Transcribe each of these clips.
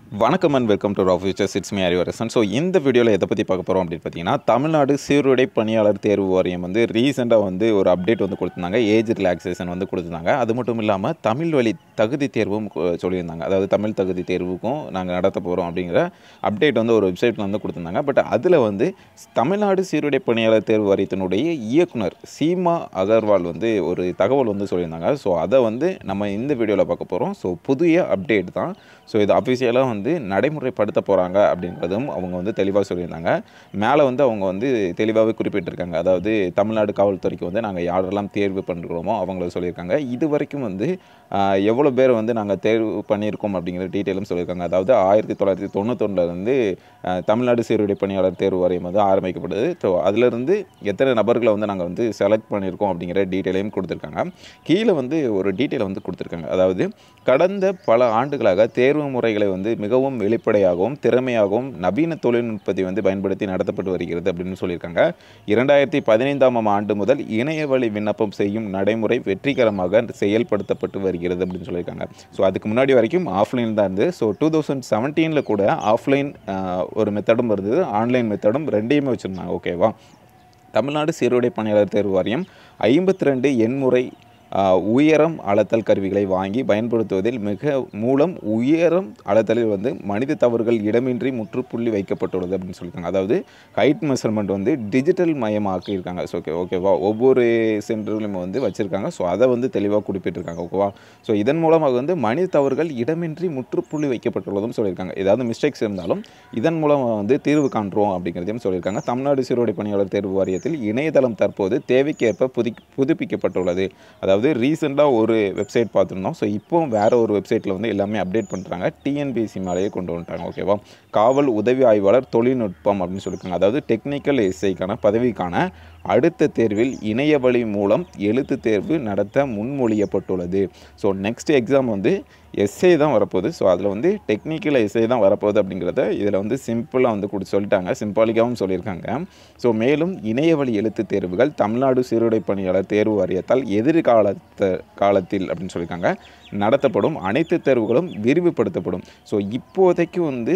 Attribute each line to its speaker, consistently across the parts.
Speaker 1: வணக்கம் and welcome to Raf futures it's me Arivarasan so இந்த வீடியோவில் எதை பற்றி பார்க்க போகிறோம் அப்படின்னு பார்த்தீங்கன்னா தமிழ்நாடு சீருடை பணியாளர் தேர்வு வாரியம் வந்து ரீசெண்டாக வந்து ஒரு அப்டேட் வந்து கொடுத்துருந்தாங்க ஏஜ் ரிலாக்ஸேஷன் வந்து கொடுத்துருந்தாங்க அது மட்டும் இல்லாமல் தமிழ் வழி தகுதி தேர்வும் கு- சொல்லியிருந்தாங்க அதாவது தமிழ் தகுதி தேர்வுக்கும் நாங்கள் நடத்த போகிறோம் அப்படிங்கிற அப்டேட் வந்து ஒரு வெப்சைட்டில் வந்து கொடுத்துருந்தாங்க பட் அதில் வந்து தமிழ்நாடு சீருடை பணியாளர் தேர்வு வாரியத்தினுடைய இயக்குனர் சீமா அகர்வால் வந்து ஒரு தகவல் வந்து சொல்லியிருந்தாங்க ஸோ அதை வந்து நம்ம இந்த வீடியோவில் பார்க்க போகிறோம் ஸோ புதிய அப்டேட் தான் ஸோ இது அஃபிஷியலாக வந்து நடைமுறைப்படுத்த போகிறாங்க அப்படின்றதும் அவங்க வந்து தெளிவாக சொல்லியிருந்தாங்க மேலே வந்து அவங்க வந்து தெளிவாகவே குறிப்பிட்டிருக்காங்க அதாவது தமிழ்நாடு காவல்துறைக்கு வந்து நாங்கள் யாரெல்லாம் தேர்வு பண்ணுறோமோ அவங்கள சொல்லியிருக்காங்க இது வரைக்கும் வந்து ஆஹ், எவ்வளோ பேர் வந்து நாங்கள் தேர்வு பண்ணியிருக்கோம் அப்படிங்கிற டீட்டெயிலும் சொல்லியிருக்காங்க அதாவது ஆயிரத்தி தொள்ளாயிரத்தி தொண்ணூத்தொன்னுலேருந்து தமிழ்நாடு சீருடை பணியாளர் தேர்வு வாரியம் வந்து ஆரம்பிக்கப்படுது ஸோ அதிலிருந்து எத்தனை நபர்களை வந்து நாங்கள் வந்து செலக்ட் பண்ணியிருக்கோம் அப்படிங்கிற டீட்டெயிலையும் கொடுத்துருக்காங்க கீழே வந்து ஒரு டீட்டெயில் வந்து கொடுத்துருக்காங்க அதாவது கடந்த பல ஆண்டுகளாக தேர்வு முறைகளை வந்து மிகவும் வெளிப்படையாகவும் திறமையாகவும் நவீன தொழில்நுட்பத்தை வந்து பயன்படுத்தி நடத்தப்பட்டு வருகிறது அப்படின்னு சொல்லியிருக்காங்க இரண்டாயிரத்தி பதினைந்தாம் ஆண்டு முதல் இணைய வழி விண்ணப்பம் செய்யும் நடைமுறை வெற்றிகரமாக செயல்படுத்தப்பட்டு வருகிறது அப்படின்னு சொல்லியிருக்காங்க ஸோ அதுக்கு முன்னாடி வரைக்கும் ஆஃப்லைன் தான் இருந்தது ஸோ டூ தௌசண்ட் செவன்டீனில் கூட ஆஃப்லைன் ஒரு மெத்தடும் இருந்தது ஆன்லைன் மெத்தடும் ரெண்டையுமே வச்சுருந்தாங்க ஓகேவா தமிழ்நாடு சீருடை பணியாளர் தேர்வு வாரியம் ஐம்பத்தி ரெண்டு எண்முறை ஆஹ், உயரம் அளத்தல் கருவிகளை வாங்கி பயன்படுத்துவதில் மிக மூலம் உயரம் அளத்தலில் வந்து மனித தவறுகள் இடமின்றி முற்றுப்புள்ளி வைக்கப்பட்டுள்ளது அப்படின்னு சொல்லியிருக்காங்க அதாவது ஹைட் மெஷர்மெண்ட் வந்து டிஜிட்டல் மயமாக்கியிருக்காங்க ஸோ ஓகே ஓகேவா ஒவ்வொரு சென்டர்லையும் வந்து வச்சுருக்காங்க ஸோ அதை வந்து தெளிவாக குறிப்பிட்டிருக்காங்க ஓகேவா ஸோ இதன் மூலமாக வந்து மனித தவறுகள் இடமின்றி முற்றுப்புள்ளி வைக்கப்பட்டுள்ளதும் சொல்லியிருக்காங்க ஏதாவது மிஸ்டேக்ஸ் இருந்தாலும் இதன் மூலமாக வந்து தீர்வு காண்றோம் அப்படிங்கிறதையும் சொல்லியிருக்காங்க தமிழ்நாடு சீருடை பணியாளர் தேர்வு வாரியத்தில் இணையதளம் தற்போது தேவைக்கேற்ப புதி புதுப்பிக்கப்பட்டுள்ளது அதாவது ரீசெண்டாக ஒரு வெப்சைட் பார்த்துருந்தோம் ஸோ இப்போ வேற ஒரு வெப்சைட்டில் வந்து எல்லாமே அப்டேட் பண்ணுறாங்க டிஎன்பிசி மேலேயே கொண்டு வந்துட்டாங்க ஓகேவா காவல் உதவி ஆய்வாளர் தொழில்நுட்பம் அப்படின்னு சொல்லியிருக்காங்க அதாவது டெக்னிக்கல் எஸ்ஐக்கான பதவிக்கான அடுத்த தேர்வில் இணைய வழி மூலம் எழுத்து தேர்வு நடத்த முன்மொழியப்பட்டுள்ளது ஸோ நெக்ஸ்ட் எக்ஸாம் வந்து எஸ்ஏ தான் வரப்போகுது ஸோ அதில் வந்து டெக்னிக்கல் எஸ்ஏ தான் வரப்போகுது அப்படிங்கிறத இதில் வந்து சிம்பிளாக வந்து கொடுத்து சொல்லிட்டாங்க சிம்பாலிக்காகவும் சொல்லியிருக்காங்க ஸோ மேலும் இணைய வழி எழுத்து தேர்வுகள் தமிழ்நாடு சீருடை பணியாளர் தேர்வு வாரியத்தால் எதிர்காலத்த காலத்தில் அப்படின்னு சொல்லியிருக்காங்க நடத்தப்படும் அனைத்து தேர்வுகளும் விரிவுபடுத்தப்படும் ஸோ இப்போதைக்கு வந்து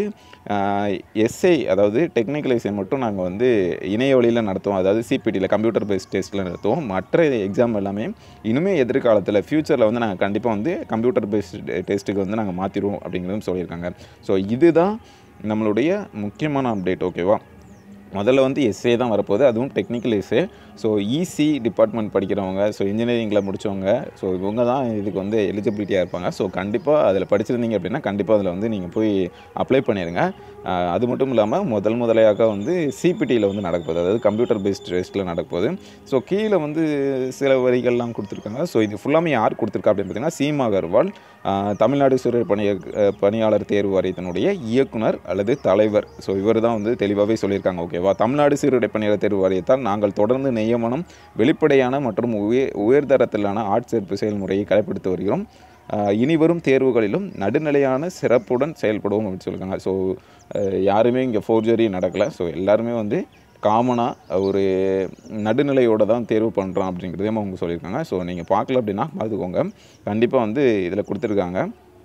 Speaker 1: எஸ்ஐ அதாவது டெக்னிக்கல் எஸ்ஐ மட்டும் நாங்கள் வந்து இணைய வழியில் நடத்துவோம் அதாவது சிபிடியில் கம்ப்யூட்டர் பேஸ்ட் டெஸ்ட்டில் நடத்துவோம் மற்ற எக்ஸாம் எல்லாமே இனிமேல் எதிர்காலத்தில் ஃப்யூச்சரில் வந்து நாங்கள் கண்டிப்பாக வந்து கம்ப்யூட்டர் பேஸ்ட் டெஸ்ட்டுக்கு வந்து நாங்கள் மாற்றிடுவோம் அப்படிங்கிறதும் சொல்லியிருக்காங்க ஸோ இதுதான் நம்மளுடைய முக்கியமான அப்டேட் ஓகேவா முதல்ல வந்து எஸ்ஏ தான் வரப்போகுது அதுவும் technical SA so EC department படிக்கிறவங்க ஸோ இன்ஜினியரிங்கில் முடித்தவங்க ஸோ இவங்க தான் இதுக்கு வந்து எலிஜிபிலிட்டியாக இருப்பாங்க ஸோ கண்டிப்பாக அதில் படிச்சிருந்தீங்க அப்படின்னா கண்டிப்பாக அதில் வந்து நீங்கள் போய் அப்ளை பண்ணிடுங்க ஆஹ் அது மட்டும் இல்லாமல் முதல் முதலையாக வந்து சிபிடியில் வந்து நடக்க போகுது அதாவது கம்ப்யூட்டர் பேஸ்ட் டெஸ்ட்டில் நடக்க போகுது ஸோ கீழே வந்து சில வரிகள்லாம் கொடுத்துருக்காங்க ஸோ இது ஃபுல்லாமே யார் கொடுத்துருக்கா அப்படின்னு பார்த்தீங்கன்னா சீமா அகர்வால் ஆஹ் தமிழ்நாடு சூரிய பணிய அஹ் பணியாளர் தேர்வு வாரியத்தினுடைய இயக்குனர் அல்லது தலைவர் ஸோ இவர் தான் வந்து தெளிவாகவே சொல்லியிருக்காங்க ஓகேவா தமிழ்நாடு சீருடை பணியாளர் தேர்வு வாரியத்தால் நாங்கள் தொடர்ந்து நியமனம் வெளிப்படையான மற்றும் உயர் உயர்தரத்திலான ஆட்சேர்ப்பு செயல்முறையை கடைபிடித்து வருகிறோம் ஆஹ் இனிவரும் தேர்வுகளிலும் நடுநிலையான சிறப்புடன் செயல்படுவோம் அப்படின்னு சொல்லியிருக்காங்க ஸோ யாருமே இங்கே ஃபோர்ஜரி நடக்கலை ஸோ எல்லாருமே வந்து காமனாக ஒரு நடுநிலையோடு தான் தேர்வு பண்ணுறோம் அப்படிங்கிறதையும் அவங்க சொல்லியிருக்காங்க ஸோ நீங்கள் பார்க்கல அப்படின்னா பார்த்துக்கோங்க கண்டிப்பாக வந்து இதில் கொடுத்துருக்காங்க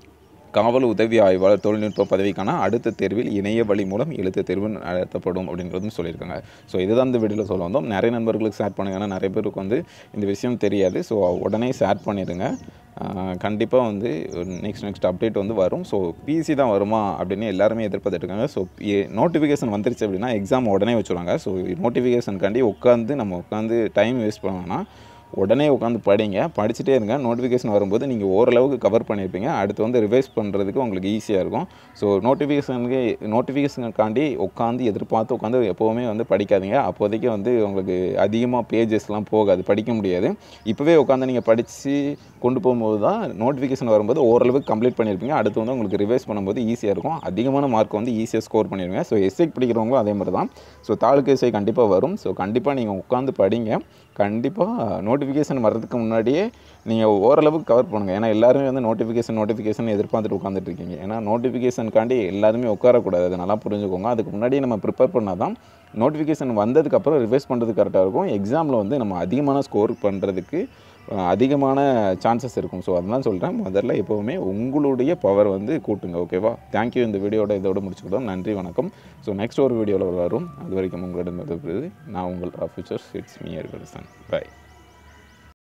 Speaker 1: காவல் உதவி ஆய்வாளர் தொழில்நுட்ப பதவிக்கான அடுத்த தேர்வில் இணைய வழி மூலம் எழுத்து தேர்வு நடத்தப்படும் அப்படின்றதும் சொல்லியிருக்காங்க ஸோ இதுதான் இந்த வீடியோவில் சொல்ல வந்தோம் நிறைய நண்பர்களுக்கு ஷேர் பண்ணுங்க ஏன்னா நிறைய பேருக்கு வந்து இந்த விஷயம் தெரியாது ஸோ உடனே ஷேர் பண்ணிடுங்க கண்டிப்பாக வந்து நெக்ஸ்ட் நெக்ஸ்ட் அப்டேட் வந்து வரும் ஸோ பிசி தான் வருமா அப்படின்னு எல்லாருமே எதிர்பார்த்துட்டு இருக்காங்க ஸோ நோட்டிஃபிகேஷன் வந்துருச்சு அப்படின்னா எக்ஸாம் உடனே வச்சுருவாங்க ஸோ நோட்டிஃபிகேஷனுக்காண்டி உட்காந்து நம்ம உட்காந்து டைம் வேஸ்ட் பண்ணோம்னா உடனே உட்காந்து படிங்க படிச்சுட்டே இருங்க நோட்டிஃபிகேஷன் வரும்போது நீங்கள் ஓரளவுக்கு கவர் பண்ணியிருப்பீங்க அடுத்து வந்து ரிவைஸ் பண்ணுறதுக்கு உங்களுக்கு ஈஸியாக இருக்கும் ஸோ நோட்டிஃபிகேஷனுக்கு நோட்டிஃபிகேஷனுக்காண்டி உட்காந்து எதிர்பார்த்து உட்காந்து எப்போவுமே வந்து படிக்காதீங்க அப்போதைக்கு வந்து உங்களுக்கு அதிகமாக பேஜஸ்லாம் போகாது படிக்க முடியாது இப்போவே உட்காந்து நீங்கள் படித்து கொண்டு போகும்போது தான் நோட்டிஃபிகேஷன் வரும்போது ஓரளவுக்கு கம்ப்ளீட் பண்ணியிருப்பீங்க அடுத்து வந்து உங்களுக்கு ரிவைஸ் பண்ணும்போது ஈஸியாக இருக்கும் அதிகமான மார்க் வந்து ஈஸியாக ஸ்கோர் பண்ணிடுவீங்க ஸோ எஸ்ஐ படிக்கிறவங்களும் அதே மாதிரி தான் ஸோ தாலுக்கு எஸ்ஐ கண்டிப்பாக வரும் ஸோ கண்டிப்பாக நீங்கள் உட்காந்து படிங்க கண்டிப்பாக நோட்டிஃபிகேஷன் வர்றதுக்கு முன்னாடியே நீங்கள் ஓரளவுக்கு கவர் பண்ணுங்கள் ஏன்னா எல்லாருமே வந்து நோட்டிஃபிகேஷன் நோட்டிஃபிகேஷன் எதிர்பார்த்துட்டு உட்காந்துட்டு இருக்கீங்க ஏன்னா நோட்டிஃபிகேஷனுக்காண்டி எல்லாருமே உட்காரக்கூடாது அதை நல்லா புரிஞ்சுக்கோங்க அதுக்கு முன்னாடியே நம்ம ப்ரிப்பேர் பண்ணால் தான் நோட்டிஃபிகேஷன் வந்ததுக்கப்புறம் ரிவைஸ் பண்ணுறது கரெக்டாக இருக்கும் எக்ஸாமில் வந்து நம்ம அதிகமான ஸ்கோர் பண்ணுறதுக்கு அஹ், அதிகமான சான்சஸ் இருக்கும் ஸோ அதெல்லாம் சொல்கிறேன் முதல்ல எப்போவுமே உங்களுடைய பவர் வந்து கூட்டுங்க ஓகேவா தேங்க்யூ இந்த வீடியோட இதோட முடிச்சுக்கிட்டோம் நன்றி வணக்கம் ஸோ நெக்ஸ்ட் ஒரு வீடியோவில் வரும் அது வரைக்கும் உங்களிடம் விடைபெறுவது நான் உங்கள் futures it's me Arigarasan by